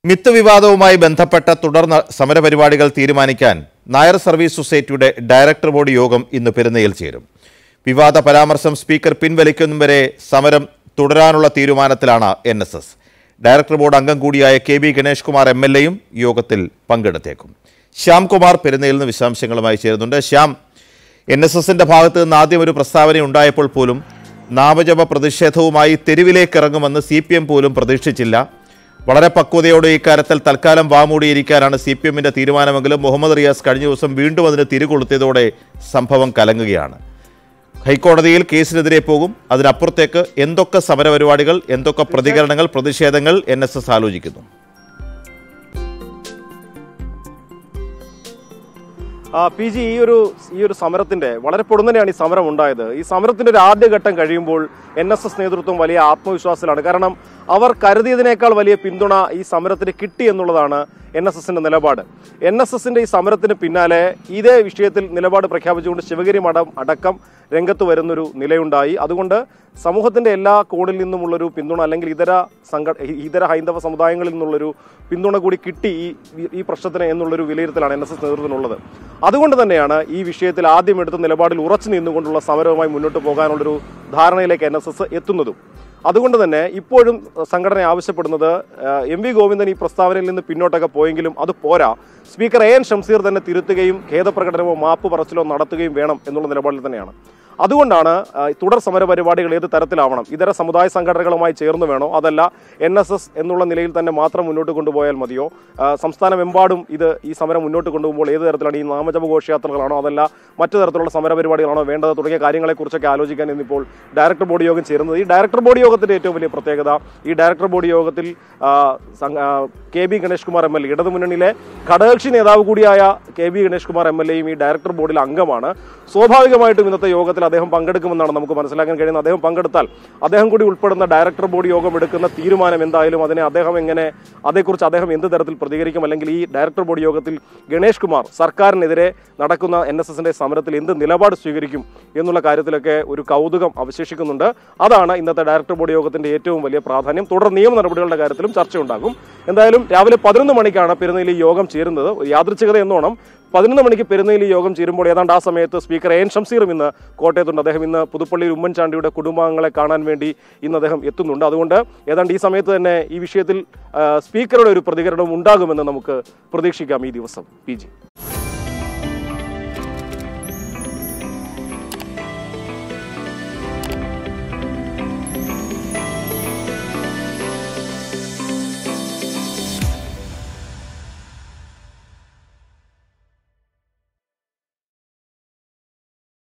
myth വിവാദവുമായി ബന്ധപ്പെട്ട തുടർ ന- സമരപരിപാടികൾ തീരുമാനിക്കാൻ നായർ സർവീസ് സൊസൈറ്റിയുടെ ഡയറക്ടർ ബോർഡ് യോഗം ഇന്ന് പെരുന്നയിൽ ചേരും വിവാദ പരാമർശം സ്പീക്കർ പിൻവലിക്കും വരെ സമരം തുടരാനുള്ള തീരുമാനത്തിലാണ് N S S director board അംഗം കൂടിയായ K B Ganesh Kumar M L എയും യോഗത്തിൽ പങ്കെടുത്തേക്കും ശ്യാംകുമാർ പെരുന്നയിൽ നിന്ന് വിശദാംശങ്ങളുമായി ചേരുന്നുണ്ട് ശ്യാം എൻ എസ് എസിന്റെ ഭാഗത്ത് നിന്ന് ആദ്യം ഒരു പ്രസ്താവന ഉണ്ടായപ്പോൾ പോലും നാമജപ പ്രതിഷേധവുമായി തെരുവിലേക്ക് ഇറങ്ങുമെന്ന് സി പി എം പോലും പ്രതീക്ഷിച്ചില്ല വളരെ പക്വതയോടെ ഇക്കാര്യത്തിൽ തൽക്കാലം വാമൂടിയിരിക്കാനാണ് സി പി എമ്മിന്റെ തീരുമാനമെങ്കിലും മുഹമ്മദ് റിയാസ് കഴിഞ്ഞ ദിവസം വീണ്ടും അതിന് തിരികൊളുത്തിയതോടെ സംഭവം കലങ്ങുകയാണ് ഹൈക്കോടതിയിൽ കേസിനെതിരെ പോകും അതിനപ്പുറത്തേക്ക് എന്തൊക്കെ സമരപരിപാടികൾ എന്തൊക്കെ പ്രതികരണങ്ങൾ പ്രതിഷേധങ്ങൾ എൻ എസ് എസ് ആലോചിക്കുന്നു ആ, പി ജി ഈ ഒരു ഈ ഒരു സമരത്തിന്റെ വളരെ പൊടുന്നനെയാണ് ഈ സമരം ഉണ്ടായത് ഈ സമരത്തിന്റെ ഒരു ആദ്യഘട്ടം കഴിയുമ്പോൾ എൻ എസ് എസ് നേതൃത്വം വലിയ ആത്മവിശ്വാസത്തിലാണ് കാരണം അവർ കരുതിയതിനേക്കാൾ വലിയ പിന്തുണ ഈ സമരത്തിന് കിട്ടി എന്നുള്ളതാണ് എൻ എസ് എസിന്റെ നിലപാട് എൻ എസ് എസിന്റെ ഈ സമരത്തിന് പിന്നാലെ ഇതേ വിഷയത്തിൽ നിലപാട് പ്രഖ്യാപിച്ചുകൊണ്ട് ശിവഗിരി മഠം അടക്കം രംഗത്ത് വരുന്നൊരു നിലയുണ്ടായി അതുകൊണ്ട് സമൂഹത്തിന്റെ എല്ലാ കോണിൽ നിന്നുമുള്ളൊരു പിന്തുണ അല്ലെങ്കിൽ ഇതര സംഘ ഇതര ഹൈന്ദവ സമുദായങ്ങളിൽ നിന്നുള്ളൊരു പിന്തുണ കൂടി കിട്ടി ഈ ഈ പ്രശ്നത്തിന് എന്നുള്ളൊരു വിലയിരുത്തലാണ് എൻ എസ് എസ് നേതൃത്വത്തിനുള്ളത് അതുകൊണ്ട് തന്നെയാണ് ഈ വിഷയത്തിൽ ആദ്യം എടുത്ത നിലപാടിൽ ഉറച്ചു നിന്നുകൊണ്ടുള്ള സമരവുമായി മുന്നോട്ട് പോകാനുള്ളൊരു ധാരണയിലേക്ക് എൻ എസ് എസ് എത്തുന്നതും അതുകൊണ്ട് തന്നെ ഇപ്പോഴും സംഘടന ആവശ്യപ്പെടുന്നത് ഏഹ്, എം വി ഗോവിന്ദൻ ഈ പ്രസ്താവനയിൽ നിന്ന് പിന്നോട്ടൊക്കെ പോയെങ്കിലും അത് പോരാ സ്പീക്കർ എ എൻ ഷംസീർ തന്നെ തിരുത്തുകയും ഖേദപ്രകടനമോ മാപ്പ് പറച്ചിലോ നടത്തുകയും വേണം എന്നുള്ള നിലപാടിൽ തന്നെയാണ് അതുകൊണ്ടാണ് ആ, തുടർ സമര പരിപാടികൾ ഏത് തരത്തിലാവണം ഇതര സമുദായ സംഘടനകളുമായി ചേർന്ന് വേണോ അതല്ല എൻ എസ് എസ് എന്നുള്ള നിലയിൽ തന്നെ മാത്രം മുന്നോട്ട് കൊണ്ടുപോയാൽ മതിയോ ആ, സംസ്ഥാനമെമ്പാടും ഇത് ഈ സമരം മുന്നോട്ട് കൊണ്ടുപോകുമ്പോൾ ഏത് തരത്തിലാണ് ഈ നാമജപ ഘോഷയാത്രകളാണോ അതല്ല മറ്റു തരത്തിലുള്ള സമര പരിപാടികളാണോ വേണ്ടത് തുടങ്ങിയ കാര്യങ്ങളെക്കുറിച്ചൊക്കെ ആലോചിക്കാൻ ഇന്നിപ്പോൾ ഡയറക്ടർ ബോർഡ് യോഗം ചേരുന്നത് ഈ ഡയറക്ടർ ബോർഡ് യോഗത്തിന്റെ ഏറ്റവും വലിയ പ്രത്യേകത ഈ ഡയറക്ടർ ബോർഡ് യോഗത്തിൽ ആ, സംഘ- ആ, K B Ganesh Kumar M L A ഇടതുമുന്നണിയിലെ ഘടകകക്ഷി നേതാവ് കൂടിയായ K B Ganesh Kumar M L എയും ഈ ഡയറക്ടർ ബോർഡിൽ അംഗമാണ് സ്വാഭാവികമായിട്ടും ഇന്നത്തെ യോഗത്തിൽ അദ്ദേഹം പങ്കെടുക്കുമെന്നാണ് നമുക്ക് മനസ്സിലാക്കാൻ കഴിയുന്നത് അദ്ദേഹം പങ്കെടുത്താൽ അദ്ദേഹം കൂടി ഉൾപ്പെടുന്ന ഡയറക്ടർ ബോർഡ് യോഗം എടുക്കുന്ന തീരുമാനം എന്തായാലും അതിനെ അദ്ദേഹം എങ്ങനെ അതേക്കുറിച്ച് അദ്ദേഹം എന്ത് തരത്തിൽ പ്രതികരിക്കും അല്ലെങ്കിൽ ഈ ഡയറക്ടർ ബോർഡ് യോഗത്തിൽ ഗണേഷ് കുമാർ സർക്കാരിനെതിരെ നടക്കുന്ന എൻ എസ് എസിന്റെ സമരത്തിൽ എന്ത് നിലപാട് സ്വീകരിക്കും എന്നുള്ള കാര്യത്തിലൊക്കെ ഒരു കൗതുകം അവശേഷിക്കുന്നുണ്ട് അതാണ് ഇന്നത്തെ ഡയറക്ടർ ബോർഡ് യോഗത്തിന്റെ ഏറ്റവും വലിയ പ്രാധാന്യം തുടർ നിയമ നടപടികളുടെ കാര്യത്തിലും ചർച്ചയുണ്ടാകും എന്തായാലും രാവിലെ പതിനൊന്ന് മണിക്കാണ് പെരുന്നയിൽ ഈ യോഗം ചേരുന്നത് യാദൃച്ഛികത എന്നോണം പതിനൊന്ന് മണിക്ക് പെരുന്നയിൽ ഈ യോഗം ചേരുമ്പോൾ ഏതാണ്ട് ആ സമയത്ത് സ്പീക്കർ എ എൻ ഷംസീറും ഇന്ന് കോട്ടയത്തുണ്ട് അദ്ദേഹം ഇന്ന് പുതുപ്പള്ളിയിൽ ഉമ്മൻചാണ്ടിയുടെ കുടുംബാംഗങ്ങളെ കാണാൻ വേണ്ടി ഇന്ന് അദ്ദേഹം എത്തുന്നുണ്ട് അതുകൊണ്ട് ഏതാണ്ട് ഈ സമയത്ത് തന്നെ ഈ വിഷയത്തിൽ ആ, സ്പീക്കറുടെ ഒരു പ്രതികരണം ഉണ്ടാകുമെന്ന് നമുക്ക് പ്രതീക്ഷിക്കാം ഈ ദിവസം പി ജി